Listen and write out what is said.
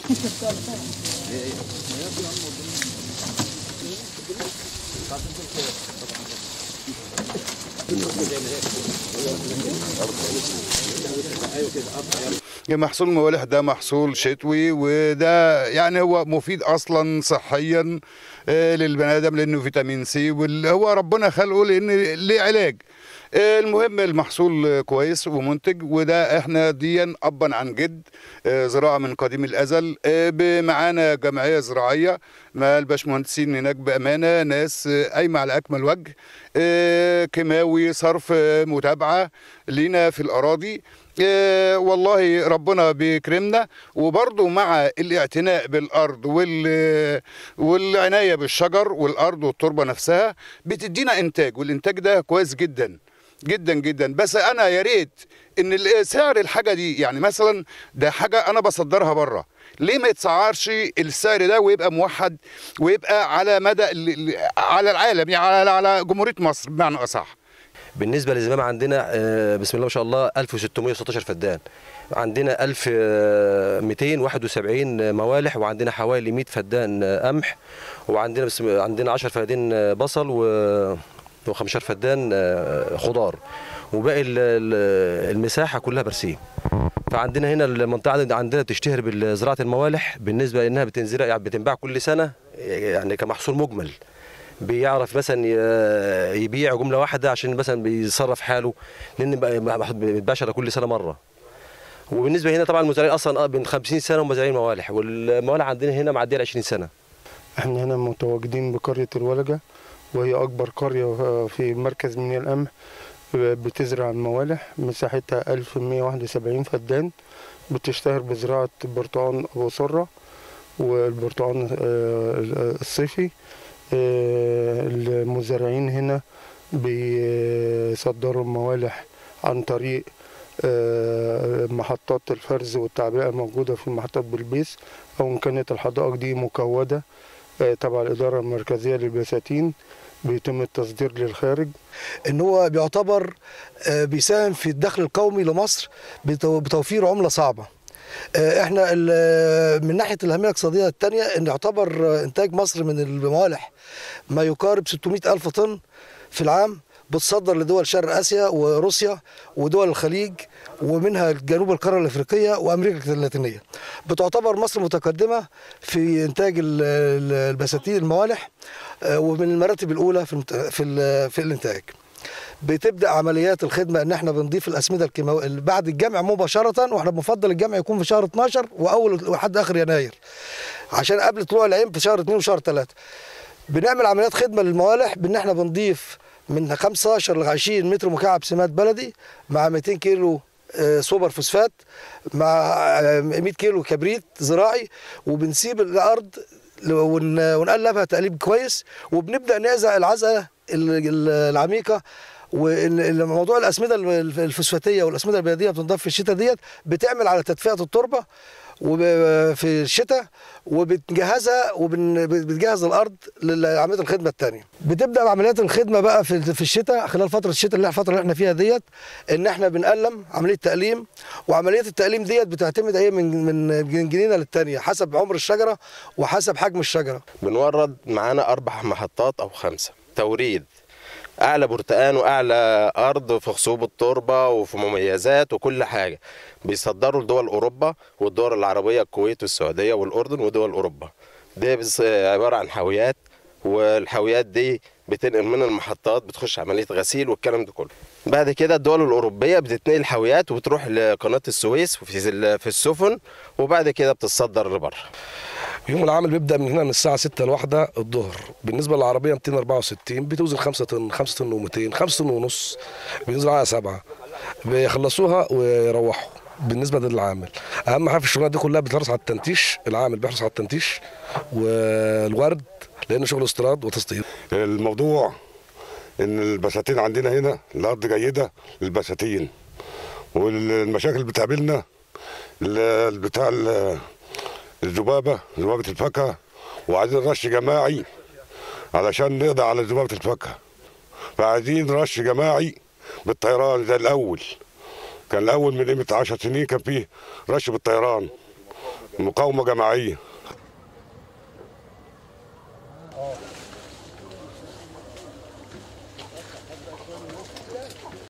محصول الموالح ده محصول شتوي وده يعني هو مفيد اصلا صحيا آه، للبني ادم لانه فيتامين سي وهو ربنا خلقه لان ليه علاج آه، المهم المحصول آه، كويس ومنتج وده احنا ديا ابا عن جد آه، زراعه من قديم الازل آه، ب- معانا جمعيه زراعيه مع الباشمهندسين هناك بامانه ناس آه، قايمه على اكمل وجه آه، كيماوي صرف آه، متابعه لينا في الاراضي آه، والله ربنا بيكرمنا وبرضه مع الاعتناء بالارض وال والعنايه بالشجر والارض والتربه نفسها بتدينا انتاج والانتاج ده كويس جدا جدا جدا بس انا يا ريت ان ال- سعر الحاجه دي يعني مثلا ده حاجه انا بصدرها بره ليه ما يتسعرش السعر ده ويبقى موحد ويبقى على مدى ال- ال- على العالم يعني على على جمهوريه مصر بمعنى اصح بالنسبه للزمام عندنا آه، بسم الله ما شاء الله 1616 فدان عندنا 1271 موالح وعندنا حوالي 100 فدان آه، قمح وعندنا بس عندنا 10 فدان آه، بصل و و15 فدان آه، خضار وباقي ال- ال- المساحه كلها برسيم فعندنا هنا المنطقه دي عندنا بتشتهر بزراعه الموالح بالنسبه لانها بتنزرع يعني بتنباع كل سنه يعني كمحصول مجمل بيعرف مثلا ي- يبيع جمله واحده عشان مثلا بيصرف حاله لان بقى- ما بيتباعش على كل سنه مره وبالنسبه هنا طبعا المزارعين اصلا آه من 50 سنه ومزارعين موالح والموالح عندنا هنا معديه ال 20 سنه احنا هنا متواجدين بقرية الولجة وهي أكبر قرية في مركز من القمح بتزرع الموالح مساحتها 1171 فدان بتشتهر بزراعة برتقان أبو سرة والبرتقان آه، الصيفي آه، المزارعين هنا بيصدروا الموالح عن طريق آه، محطات الفرز والتعبئة الموجودة في محطات بلبيس أو إن كانت الحدائق دي مكودة آه، تبع الإدارة المركزية للبساتين بيتم التصدير للخارج ان هو بيعتبر آه، بيساهم في الدخل القومي لمصر بتو- بتوفير عمله صعبه آه، احنا ال- من ناحيه الاهميه الاقتصاديه الثانيه ان يعتبر آه، انتاج مصر من الموالح ما يقارب 600 الف طن في العام بتصدر لدول شرق اسيا وروسيا ودول الخليج ومنها جنوب القاره الافريقيه وامريكا اللاتينيه. بتعتبر مصر متقدمه في انتاج ال- ال- البساتين الموالح آه، ومن المراتب الاولى في المت- في ال- في الانتاج. بتبدا عمليات الخدمه ان احنا بنضيف الاسمده الكيماويه بعد الجمع مباشره واحنا بنفضل الجمع يكون في شهر 12 واول لحد اخر يناير عشان قبل طلوع العين في شهر 2 وشهر 3 بنعمل عمليات خدمه للموالح بان احنا بنضيف من 15 ل 20 متر مكعب سماد بلدي مع 200 كيلو آه، سوبر فوسفات مع آه، 100 كيلو كبريت زراعي وبنسيب الارض ل- ون- ونقلبها تقليب كويس وبنبدا نعزق العزقه ال- ال- العميقه وموضوع الاسمده الف- الفوسفاتيه والاسمده البلديه بتنضاف في الشتاء ديت بتعمل على تدفئه التربه وب- في الشتاء وبتجهزها وبتجهز الارض لعمليه الخدمه الثانيه بتبدا عمليات الخدمه بقى في في الشتاء خلال فتره الشتاء اللي الفتره اللي احنا فيها ديت ان احنا بنقلم عمليه تقليم وعمليه التقليم ديت بتعتمد هي من من جنينه للثانيه حسب عمر الشجره وحسب حجم الشجره بنورد معانا أربع محطات أو خمسة توريد أعلى برتقان وأعلى أرض في خصوب التربة وفي مميزات وكل حاجة بيصدروا لدول أوروبا والدول العربية الكويت والسعودية والأردن ودول أوروبا ده بس- عبارة عن حاويات والحاويات دي بتنقل من المحطات بتخش عملية غسيل والكلام ده كله بعد كده الدول الأوروبية بتتنقل الحاويات وبتروح لقناة السويس وفي ال- في السفن وبعد كده بتتصدر لبره يوم العمل بيبدا من هنا من الساعه 6 لواحدة الظهر بالنسبه للعربيه 264 بتوزن 5 طن 5 طن و200 5 طن ونص بينزل عليها سبعه بيخلصوها ويروحوا بالنسبه للعامل اهم حاجه في الشغلانه دي كلها بتحرص على التنتيش العامل بيحرص على التنتيش والورد لانه شغل استيراد وتصدير الموضوع ان البساتين عندنا هنا الارض جيده للبساتين والمشاكل اللي بتقابلنا ال- بتاع ال- الذبابه ذبابه الفاكهه وعايزين رش جماعي علشان نقضي على ذبابه الفاكهه فعايزين رش جماعي بالطيران زي الاول كان الاول من قيمه 10 سنين كان فيه رش بالطيران مقاومه جماعيه